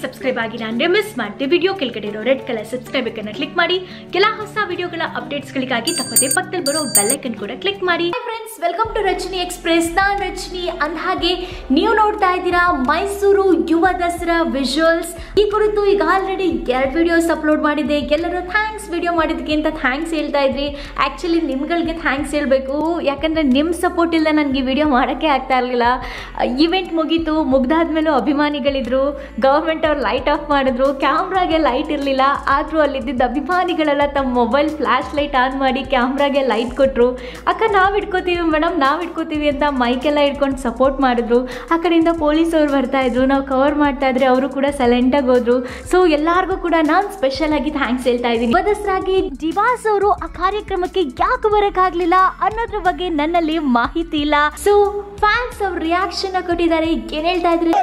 Subscribe ಆಗಿಲ್ಲ ಅಂದ್ರೆ miss ಮಾಡಿ ವಿಡಿಯೋ ಕೆಳಗಡೆ ಇರೋ ರೆಡ್ ಕಲರ್ ಸಬ್ಸ್ಕ್ರೈಬ್ ಅನ್ನ ಕ್ಲಿಕ್ ಮಾಡಿ ಕೆಲ ಹೊಸ ವಿಡಿಯೋಗಳ ಅಪ್ಡೇಟ್ಸ್ಗಳಿಗಾಗಿ ತಪ್ಪದೆ ಪಕ್ಕದಲ್ಲಿ ಬರೋ ಬೆಲ್ಲೈಕನ್ ಕೂಡ ಕ್ಲಿಕ್ ಮಾಡಿ friends welcome to Rachani express ನಾನ್ ರಚನಿ ಅಂದಹಾಗೆ ನೀವು ನೋಡ್ತಾ ಇದ್ದೀರಾ ಮೈಸೂರು ಯುವ ದಸರಾ ವಿಜುವಲ್ಸ್ ಈ ಕುರಿತು ಈಗ ಆಲ್ರೆಡಿ ಎರಡು ವಿಡಿಯೋಸ್ ಅಪ್ಲೋಡ್ ಮಾಡಿದೆ ಎಲ್ಲರೂ ಥ್ಯಾಂಕ್ಸ್ ವಿಡಿಯೋ ಮಾಡಿದ್ದಕ್ಕೆ ಅಂತ ಥ್ಯಾಂಕ್ಸ್ ಹೇಳ್ತಾ ಇದ್ರಿ ಆ್ಯಕ್ಚುಲಿ ನಿಮ್ಗಳಿಗೆ ಥ್ಯಾಂಕ್ಸ್ ಹೇಳಬೇಕು ಯಾಕಂದರೆ ನಿಮ್ಮ ಸಪೋರ್ಟ್ ಇಲ್ಲದೆ ನನಗೆ ಈ ವಿಡಿಯೋ ಮಾಡೋಕ್ಕೆ ಆಗ್ತಾ ಇರಲಿಲ್ಲ ಇವೆಂಟ್ ಮುಗೀತು ಮುಗ್ದಾದ್ಮೇಲೂ ಅಭಿಮಾನಿಗಳಿದ್ರು ಗೌರ್ಮೆಂಟ್ ಅವ್ರು ಲೈಟ್ ಆಫ್ ಮಾಡಿದ್ರು ಕ್ಯಾಮ್ರಾಗೆ ಲೈಟ್ ಇರಲಿಲ್ಲ ಆದರೂ ಅಲ್ಲಿದ್ದ ಅಭಿಮಾನಿಗಳೆಲ್ಲ ತಮ್ಮ ಮೊಬೈಲ್ ಫ್ಲ್ಯಾಶ್ ಲೈಟ್ ಆನ್ ಮಾಡಿ ಕ್ಯಾಮ್ರಾಗೆ ಲೈಟ್ ಕೊಟ್ಟರು ಅಕ್ಕ ನಾವು ಇಟ್ಕೋತೀವಿ ಮೇಡಮ್ ನಾವು ಇಟ್ಕೋತೀವಿ ಅಂತ ಮೈಕೆಲ್ಲ ಇಟ್ಕೊಂಡು ಸಪೋರ್ಟ್ ಮಾಡಿದ್ರು ಆ ಕಡೆಯಿಂದ ಪೊಲೀಸ್ ಅವ್ರು ಬರ್ತಾ ಇದ್ರು ನಾವು ಕವರ್ ಮಾಡ್ತಾ ಇದ್ರೆ ಅವರು ಕೂಡ ಸೈಲೆಂಟಾಗಿ ಹೋದ್ರು ಸೊ ಎಲ್ಲರಿಗೂ ಕೂಡ ನಾನು ಸ್ಪೆಷಲ್ ಆಗಿ ಥ್ಯಾಂಕ್ಸ್ ಹೇಳ್ತಾ ಇದ್ದೀನಿ ದಸರಾಗಿ ದಿವಾಸ್ ಅವರು ಆ ಕಾರ್ಯಕ್ರಮಕ್ಕೆ ಯಾಕೆ ಬರೋಕ್ಕಾಗ್ಲಿಲ್ಲ ಅನ್ನೋದ್ರ ಬಗ್ಗೆ ನನ್ನಲ್ಲಿ ಮಾಹಿತಿ ಇಲ್ಲ ಸೊ ಫ್ಯಾನ್ಸ್ ಅವ್ರ ರಿಯಾಕ್ಷನ್ ಕೊಟ್ಟಿದ್ದಾರೆ ಏನ್ ಹೇಳ್ತಾ ಇದ್ರಿ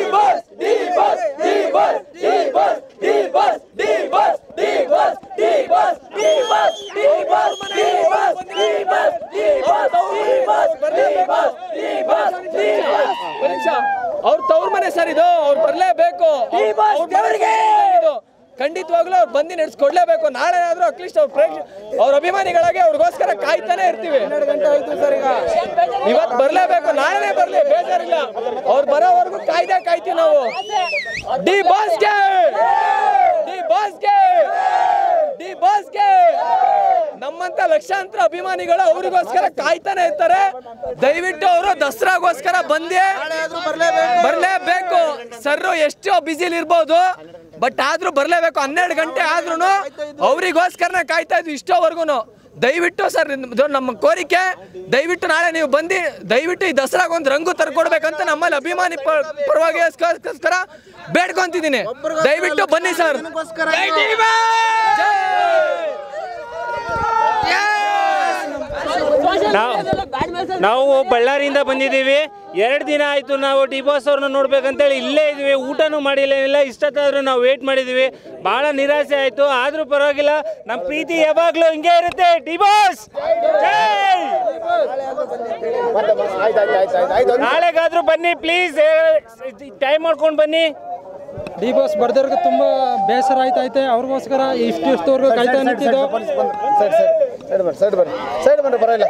ಅವ್ರ ತವ್ರ ಮನೆ ಸರ್ ಇದು ಅವ್ರು ಬರ್ಲೇಬೇಕು ಅವ್ರ್- ಅವ್ರ್ ಮನೆ ಇದು. ಖಂಡಿತವಾಗ್ಲೂ ಅವ್ರು ಬಂದು ನಡೆಸ್ಕೊಡ್ಲೇಬೇಕು ನಾಳೆ ಆದ್ರೂ ಅಟ್ಲೀಸ್ಟ್ ಅವ್ರ ಪ್ರೇಕ್ಷ ಅವ್ರ ಅಭಿಮಾನಿಗಳಾಗಿ ಅವ್ರಿಗೋಸ್ಕರ ಕಾಯ್ತಾನೆ ಇರ್ತೀವಿ ಇವತ್ತು ಬರ್ಲೇಬೇಕು ನಾಳೆನೇ ಬರ್ಲಿ ಬೇಜಾರಿಲ್ಲ ಅವ್ರು ಬರೋವರೆಗೂ ಕಾಯ್ದೆ ಕಾಯ್ತೀವಿ ನಾವು ಡಿ ಬಾಸ್ಗೆ ಡಿ ಬಾಸ್ಗೆ ಡಿ ಬಾಸ್ಗೆ ನಮ್ಮಂತ ಲಕ್ಷಾಂತರ ಅಭಿಮಾನಿಗಳು ಅವರಿಗೋಸ್ಕರ ಕಾಯ್ತಾನೆ ಇರ್ತಾರೆ ದಯವಿಟ್ಟು ಅವರು ದಸರಾಗೋಸ್ಕರ ಬಂದೇ ಬರ್ಲೇಬೇಕು ಸರ್ ಎಷ್ಟೋ ಬಿಸಿಲಿ ಇರ್ಬೋದು ಬಟ್ ಆದ್ರೂ ಬರ್ಲೇಬೇಕು ಹನ್ನೆರಡು ಗಂಟೆ ಆದ್ರೂ ಅವರಿಗೋಸ್ಕರನೇ ಕಾಯ್ತಾ ಇದ್ವಿ ಇಷ್ಟೋವರೆಗೂ ದಯವಿಟ್ಟು ಸರ್ ಇದು ನಮ್ಮ ಕೋರಿಕೆ ದಯವಿಟ್ಟು ನಾಳೆ ನೀವು ಬಂದು ದಯವಿಟ್ಟು ಈ ದಸರಾಗ ಒಂದು ರಂಗು ತರ್ಕೊಡ್ಬೇಕಂತ ನಮ್ಮಲ್ಲಿ ಅಭಿಮಾನಿ ಪ- ಪರವಾಗಿ ಗೋಸ್ಕರ ಬೇಡ್ಕೊಂತಿದ್ದೀನಿ ದಯವಿಟ್ಟು ಬನ್ನಿ ಸರ್ ನಾವು ನಾವು ಬಳ್ಳಾರಿಯಿಂದ ಬಂದಿದ್ದೀವಿ ಎರಡು ದಿನ ಆಯಿತು ನಾವು ಡಿಬೋಸ್ ಅವ್ರನ್ನ ನೋಡ್ಬೇಕಂತೇಳಿ ಇಲ್ಲೇ ಇದ್ವಿ ಊಟನೂ ಮಾಡಿಲ್ಲ ಏನಿಲ್ಲ ಇಷ್ಟೊತ್ತಾದ್ರೂ ನಾವು ವೇಟ್ ಮಾಡಿದ್ವಿ ಭಾಳ ನಿರಾಸೆ ಆಯಿತು ಆದರೂ ಪರವಾಗಿಲ್ಲ ನಮ್ಮ ಪ್ರೀತಿ ಯಾವಾಗಲೂ ಹಿಂಗೆ ಇರುತ್ತೆ ಡಿಬೋಸ್ ನಾಳೆಗಾದ್ರೂ ಬನ್ನಿ ಪ್ಲೀಸ್ ಟೈಮ್ ಮಾಡ್ಕೊಂಡು ಬನ್ನಿ ಡಿ ಬಾಸ್ ಬರ್ದವ್ರಿಗೆ ತುಂಬ ಬೇಸರ ಆಯ್ತೈತೆ ಅವ್ರಿಗೋಸ್ಕರ ಇಷ್ಟು ಇಷ್ಟವರೆಗೂ ಕಾಯ್ತಾ ನಿಂತಿದ್ದು ಸೈಡ್ ಬರ್ರಿ ಸೈಡ್ ಬರ್ರಿ ಸೈಡ್ ಬರ್ರಿ ಬರಲ್ಲ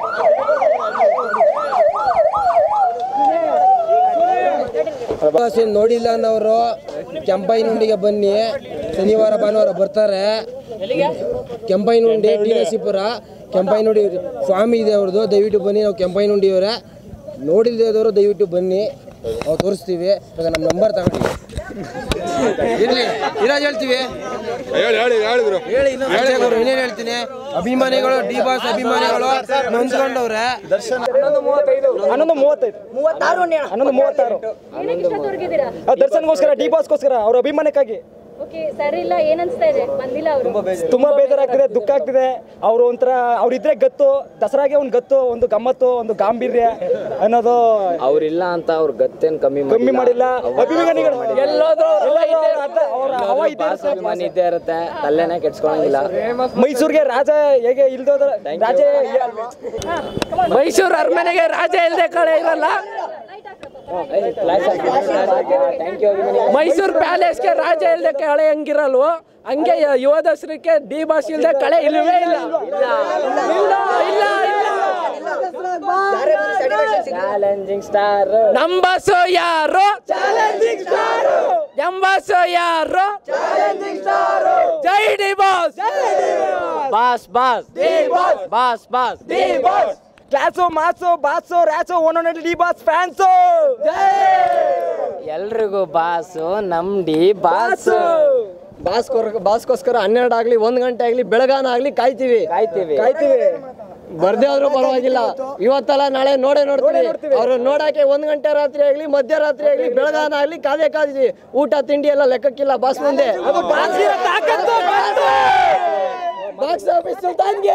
ಪ್ರವಾಸ ನೋಡಿಲ್ಲ ಅನ್ನೋರು ಕೆಂಪೈನುಂಡಿಗೆ ಬನ್ನಿ ಶನಿವಾರ ಭಾನುವಾರ ಬರ್ತಾರೆ ಕೆಂಪೈನುಂಡಿ ಟಿ ನರಸೀಪುರ ಕೆಂಪೈನುಂಡಿ ಸ್ವಾಮಿ ಇದೆ ಅವ್ರದ್ದು ದಯವಿಟ್ಟು ಬನ್ನಿ ನಾವು ಕೆಂಪೈನುಂಡಿಯವರೇ ನೋಡಿಲ್ಲದವರು ದಯವಿಟ್ಟು ಬನ್ನಿ ನಾವು ತೋರಿಸ್ತೀವಿ ಇವಾಗ ನಮ್ಮ ನಂಬರ್ ತಗೊಂಡು ಇರ್ಲಿ ಇರಾಜ್ ಹೇಳ್ತೀವಿ ಹೇಳಿ ಇನ್ನೇನು ಹೇಳ್ತೀನಿ ಅಭಿಮಾನಿಗಳು ಡಿ ಬಾಸ್ ಅಭಿಮಾನಿಗಳು ನೊಂದ್ಕೊಂಡವ್ರೆ ಹನ್ನೊಂದು ಮೂವತ್ತೈದು ಹನ್ನೊಂದು ಮೂವತ್ತಾರು ಆ ದರ್ಶನ್ಗೋಸ್ಕರ ಡಿ ಬಾಸ್ಗೋಸ್ಕರ ಅವ್ರ ಅಭಿಮಾನಕ್ಕಾಗಿ ಓಕೆ ಸರಿ ಇಲ್ಲ ಏನ್ ಅನ್ಸ್ತಾ ಇದೆ ಬಂದಿಲ್ಲ ಅವರು ತುಂಬಾ ಬೇಜಾರಾಗ್ತಿದೆ ದುಃಖ ಆಗ್ತಿದೆ ಅವರು ಒಂಥರ ಅವ್ರಿದ್ರೆ ಗತ್ತು ದಸರಾಗೆ ಒಂದು ಗತ್ತು ಒಂದು ಗಮ್ಮತ್ತು ಒಂದು ಗಾಂಭೀರ್ಯ ಅನ್ನೋದು ಅವ್ರಿಲ್ಲ ಅಂತ ಅವ್ರ ಗತ್ತೇನ್ ಕಮ್ಮಿ ಕಮ್ಮಿ ಮಾಡಿಲ್ಲ ಅಭಿಮಾನಿಗಳು ಎಲ್ಲಾದ್ರೂ ಅವ್ರ ಹವಾ ಇದ್ದೇ ಬಾಸ್ ಇರುತ್ತೆ. ಅಭಿಮಾನಿ ಇದ್ದೇ ಇರುತ್ತೆ ತಲೆನೇ ಕೆಡ್ಸ್ಕೊಳಂಗಿಲ್ಲ ಮೈಸೂರಿಗೆ ರಾಜ ಹೇಗೆ ಇಲ್ದೋದ್ರ ರಾಜ ಮೈಸೂರು ಅರಮನೆಗೆ ರಾಜ ಇಲ್ಲದೆ ಕಳೆ ಇರಲ್ಲ ಮೈಸೂರು ಪ್ಯಾಲೇಸ್ಗೆ ರಾಜ ಇಲ್ಲದೆ ಕಳೆ ಹಂಗಿರಲ್ವೋ ಹಂಗೆ ಯುವ ದಸರಕ್ಕೆ ಡಿ ಬಾಸ್ ಇಲ್ಲದೆ ಕಳೆ ಇಲ್ಲವೇ ಇಲ್ಲ ಇಲ್ಲ ಇಲ್ಲ ಚಾಲೆಂಜಿಂಗ್ ಸ್ಟಾರ್ ನಂಬಸು ಯಾರು ಚಾಲೆಂಜಿಂಗ್ ಸ್ಟಾರ್ ಎಂಬಸು ಯಾರು ಚಾಲೆಂಜಿಂಗ್ ಸ್ಟಾರ್ ಜೈ D boss boss boss boss boss class mass boss ರ್ಯಾಸು ಒಂದೊಂದು ಡಿ ಬಾಸ್ ಫ್ಯಾನ್ಸು ಎಲ್ರಿಗೂ ಬಾಸು ನಮ್ ಡಿ ಬಾಸು ಬಾಸ್ಕೋರ್ ಬಾಸ್ಗೋಸ್ಕರ ಹನ್ನೆರಡು ಆಗಲಿ ಒಂದು ಗಂಟೆ ಆಗಲಿ ಬೆಳಗಾನ ಆಗಲಿ ಕಾಯ್ತೀವಿ ಕಾಯ್ತೀವಿ ಕಾಯ್ತೀವಿ ಬರ್ದೇ ಆದ್ರೂ ಪರವಾಗಿಲ್ಲ ಇವತ್ತಲ್ಲ ನಾಳೆ ನೋಡೇ ನೋಡ್ತೀವಿ ಅವ್ರು ನೋಡಕ್ಕೆ ಒಂದ್ ಗಂಟೆ ರಾತ್ರಿ ಆಗ್ಲಿ ಮಧ್ಯರಾತ್ರಿ ಆಗ್ಲಿ ಬೆಳಗಾನ ಆಗ್ಲಿ ಕಾದೇ ಕಾದಿದ್ವಿ ಊಟ ತಿಂಡಿ ಎಲ್ಲ ಲೆಕ್ಕಕ್ಕಿಲ್ಲ ಬಾಸ್ ಮುಂದೆ ಬಾಕ್ಸ್ ಆಫೀಸ್ ಸುಲ್ತಾನ್ಗೆ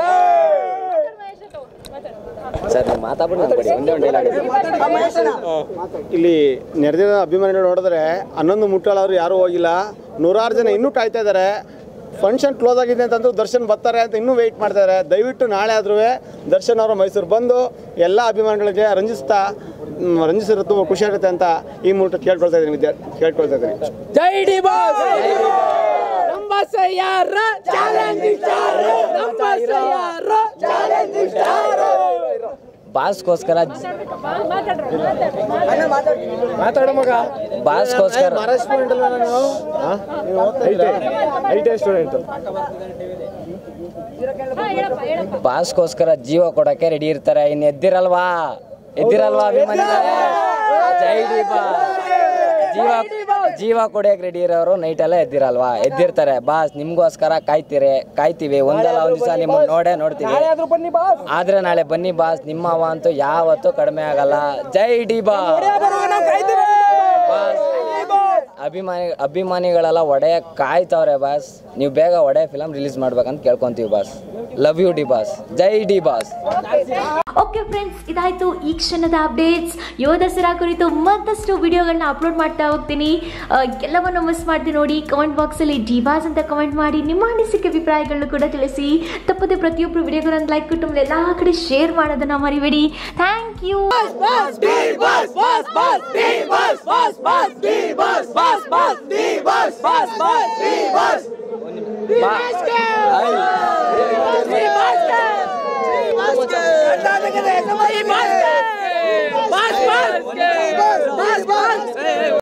ಸರ್ ನೀವು ಮಾತಾಡ್ಬಿಟ್ಟು ನಂಗೆ ಒಂದೇ ಒಂದು ಡೈಲಾಗ್ ಇಲ್ಲಿ ನೆರೆದಿರೋ ಅಭಿಮಾನಿಗಳು ನೋಡಿದ್ರೆ ಹನ್ನೊಂದು ಮುಟ್ಟಳವ್ರು ಯಾರೂ ಹೋಗಿಲ್ಲ ನೂರಾರು ಜನ ಇನ್ನೂ ಕಾಯ್ತಾ ಇದ್ದಾರೆ ಫಂಕ್ಷನ್ ಕ್ಲೋಸ್ ಆಗಿದೆ ಅಂತಂದ್ರು ದರ್ಶನ್ ಬರ್ತಾರೆ ಅಂತ ಇನ್ನೂ ವೆಯ್ಟ್ ಮಾಡ್ತಾರೆ ದಯವಿಟ್ಟು ನಾಳೆ ಆದ್ರೂ ದರ್ಶನ್ ಅವರು ಮೈಸೂರು ಬಂದು ಎಲ್ಲ ಅಭಿಮಾನಿಗಳಿಗೆ ರಂಜಿಸ್ತಾ ಮ್, ರಂಜಿಸಿರೋ ತುಂಬ ಖುಷಿ ಆಗುತ್ತೆ ಅಂತ ಈ ಮೂಲಕ ಕೇಳ್ಕೊಳ್ತಾ ಇದ್ದೀನಿ ವಿದ್ಯಾ ಕೇಳ್ಕೊಳ್ತಾ ಇದ್ದೀನಿ ಜೈ ಡಿ ಬಾಸ್ ನಮ್ಮ ಸಯ್ಯಾರ ಚಾಲೆಂಜಿಂಗ್ ಸ್ಟಾರ್ ನಮ್ಮ ಸಯ್ಯಾರ ಚಾಲೆಂಜಿಂಗ್ ಸ್ಟಾರ್ ಬಾಸ್ಗೋಸ್ಕರ ಮಾತಾಡೋ ಮಗ ಬಾಸ್ಗೋಸ್ಕರ ಐ ಟಿ ಸ್ಟೂಡೆಂಟ್ ಬಾಸ್ಗೋಸ್ಕರ ಜೀವ ಕೊಡಕ್ಕೆ ರೆಡಿ ಇರ್ತಾರೆ ಇನ್ನು ಎದ್ದಿರಲ್ವಾ ಎದ್ದಿರಲ್ವಾ ಅಭಿಮಾನಿಗಳೇ ಜೈ ಡಿ ಬಾಸ್ ಜೀವ ಜೀವ ಕೊಡಕ್ಕೆ ರೆಡಿ ಇರೋರು ನೈಟ್ ಎಲ್ಲ ಎದ್ದಿರಲ್ವಾ ಎದ್ದಿರ್ತಾರೆ ಬಾಸ್ ನಿಮ್ಗೋಸ್ಕರ ಕಾಯ್ತೀರಿ ಕಾಯ್ತೀವಿ ಒಂದಲ್ಲ ಒಂದ್ ದಿವಸ ನಿಮ್ಮನ್ನ ನೋಡೇ ನೋಡ್ತೀವಿ ಆದ್ರೂ ಬನ್ನಿ ಬಾಸ್ ಆದ್ರೆ ನಾಳೆ ಬನ್ನಿ ಬಾಸ್ ನಿಮ್ಮ ಅವ ಅಂತೂ ಯಾವತ್ತೂ ಕಡಿಮೆ ಆಗಲ್ಲ ಜೈ ಡಿ ಬಾಸ್ ಬಾಸ್ ಅಭಿಮಾನಿ ಅಭಿಮಾನಿಗಳೆಲ್ಲ ಒಡೆಯ ಕಾಯ್ತವ್ರೆ ಬಾಸ್ ನೀವು ಬೇಗ ಒಡೆ ಫಿಲಮ್ ರಿಲೀಸ್ ಮಾಡ್ಬೇಕಂತ ಕೇಳ್ಕೊಂತೀವಿ boss love you D boss ಜೈ ಡಿ ಬಾಸ್ ಓಕೆ ಫ್ರೆಂಡ್ಸ್ ಇದಾಯ್ತು ಈ ಕ್ಷಣದ ಅಪ್ಡೇಟ್ಸ್ ಯುವ ದಸರಾ ಕುರಿತು ಮತ್ತಷ್ಟು ವಿಡಿಯೋಗಳನ್ನ ಅಪ್ಲೋಡ್ ಮಾಡ್ತಾ ಹೋಗ್ತೀನಿ ಆ, ಎಲ್ಲವನ್ನು ಮಿಸ್ ಮಾಡ್ತೀನಿ ನೋಡಿ ಕಮೆಂಟ್ ಬಾಕ್ಸಲ್ಲಿ ಡಿವಾಸ್ ಅಂತ ಕಮೆಂಟ್ ಮಾಡಿ ನಿಮ್ಮ ಅನಿಸಿಕೆ ಅಭಿಪ್ರಾಯಗಳನ್ನು ಕೂಡ ತಿಳಿಸಿ ತಪ್ಪದೆ ಪ್ರತಿಯೊಬ್ಬರು ವಿಡಿಯೋಗಳನ್ನು ಲೈಕ್ ಕೊಟ್ಟು ಆಮೇಲೆ ಎಲ್ಲ ಕಡೆ ಶೇರ್ ಮಾಡೋದನ್ನ ಮರಿಬೇಡಿ thank you boss boss boss boss